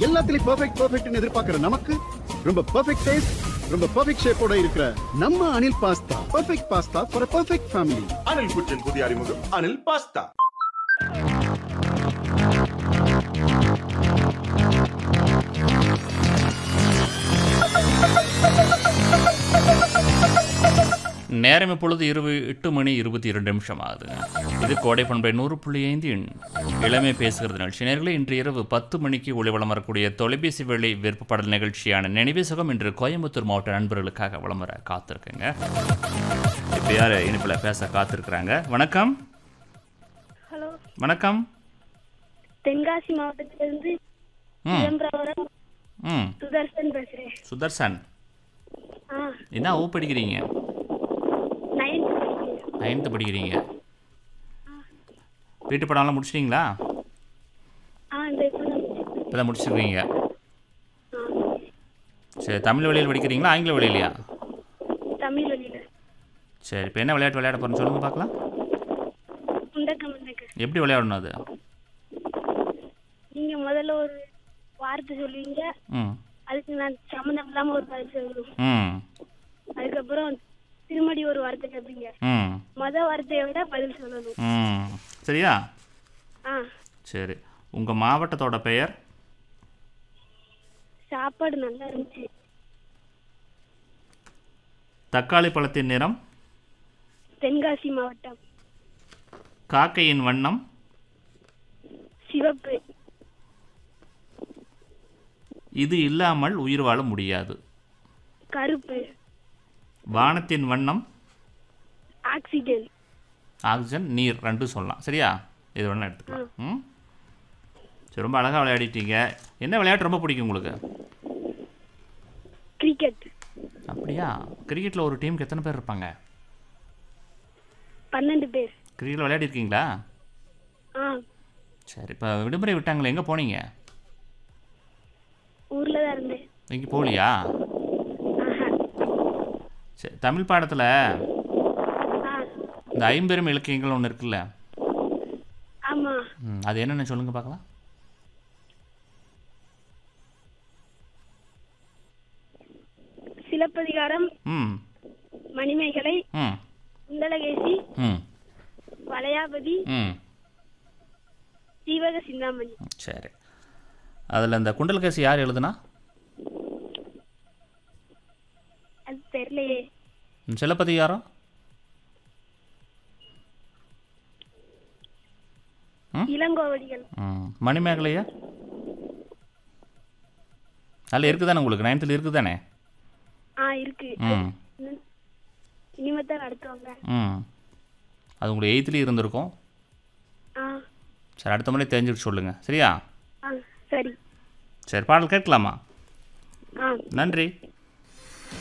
எல்லாத்துலயும் பெர்ஃபெக்ட் பெர்ஃபெக்ட்னு எதிர்பார்க்கிற நமக்கு ரொம்ப பெர்ஃபெக்ட் டேஸ்ட் ரொம்ப பெர்ஃபெக்ட் ஷேப்போட இருக்கிற நம்ம Anil pasta perfect pasta for perfect family Anil kitchen புதிய அறிமுகம் அனில் பாஸ்தா நேரம் இப்பொழுது இருபது எட்டு மணி இருபத்தி இரண்டு நிமிஷம் ஆகுது இது கோடை பண்பை நூறு புள்ளி ஐந்தின் இளமை பேசுகிறது நிகழ்ச்சி நேர்களே இன்று இரவு பத்து மணிக்கு ஒளிவலம் வரக்கூடிய தொலைபேசி வேலை விருப்பப்பாடல் நிகழ்ச்சியான நினைவே சுகம் இன்று கோயம்புத்தூர் மாவட்ட நண்பர்களுக்காக வலம் வர காத்திருக்குங்க இப்போ யார் இனிப்பில் பேச காத்திருக்கிறாங்க வணக்கம் ஹலோ வணக்கம் தென்காசி மாவட்டத்திலிருந்து ம் சிதம்பரம் ம் சுதர்சன் பேசுறேன் சுதர்சன் ஆ என்ன ஊ படிக்கிறீங்க நைன்த் நைன்த்து படிக்கிறீங்க வீட்டு படம்லாம் முடிச்சிட்டிங்களா ஆ இந்த இப்போ தான் முடிச்சேன். இப்போ தான் முடிச்சிருக்கீங்க ஆ சரி தமிழ் வழியில் படிக்கிறீங்களா ஆங்கில வழியிலையா தமிழ் வழியில் சரி இப்போ என்ன விளையாட்டு விளையாட போகிறேன்னு சொல்லுங்கள் பார்க்கலாம் முண்டக்க முண்டக்க எப்படி விளையாடணும் அது நீங்க முதல்ல ஒரு வார்த்தை சொல்லுவீங்க ம் அதுக்கு நான் சம்மந்தம் இல்லாம ஒரு பதில் சொல்லணும் ம் அதுக்கப்புறம் திருமடி ஒரு வார்த்தை கேட்பீங்க ம் மொத வார்த்தையை விட பதில் சொல்லணும் ம் சரியா ஆ சரி உங்கள் மாவட்டத்தோட பெயர் சாப்பாடு நல்லா இருந்துச்சு தக்காளி பழத்தின் நிறம் தென்காசி மாவட்டம் காக்கையின் வண்ணம் சிவப்பு இது இல்லாமல் உயிர் வாழ முடியாது கருப்பு வானத்தின் வண்ணம் ஆக்சிஜன் ஆக்சிஜன் நீர் ரெண்டும் சொல்லலாம் சரியா இது வேணா எடுத்துக்கலாம் ம் சரி ரொம்ப அழகாக விளையாடிட்டீங்க என்ன விளையாட்டு ரொம்ப பிடிக்கும் உங்களுக்கு கிரிக்கெட் அப்படியா கிரிக்கெட்டில் ஒரு டீமுக்கு எத்தனை பேர் இருப்பாங்க பன்னெண்டு பேர் கிரிக்கெட்டில் விளையாடிருக்கீங்களா ஆ சரி இப்போ விடுமுறை விட்டாங்களே எங்கே போனீங்க ஊர்ல தான் இருந்தேன் எங்கே போகலையா ஆஹா சரி தமிழ் பாடத்தில் ஆ இந்த ஐம்பெரும் இலக்கியங்கள் ஒன்று இருக்குல்ல ஆமா ம், அது என்னென்னு சொல்லுங்கள் பார்க்கலாம் சிலப்பதிகாரம் ம் மணிமேகலை ம் குண்டலகேசி ம் வளையாபதி ம் ஜீவக சிந்தாமணி சரி அதில் இந்த குண்டலகேசி யார் எழுதுனா அது தெரியலையே ம், சிலப்பதிகாரம் இளங்கோவடிகள் ம் மணிமேகலையா அதில் இருக்குது தானே உங்களுக்கு நைன்த்தில் இருக்குது தானே ஆ இருக்கு ம் இனிமேத்தான் நடத்துவாங்க ம் அது உங்களுக்கு எயித்துலேயும் இருந்திருக்கும் ஆ சரி அடுத்த முறை தெரிஞ்சுட்டு சொல்லுங்கள் சரியா ஆ சரி சரி பாடல் கேட்கலாமா ஆ நன்றி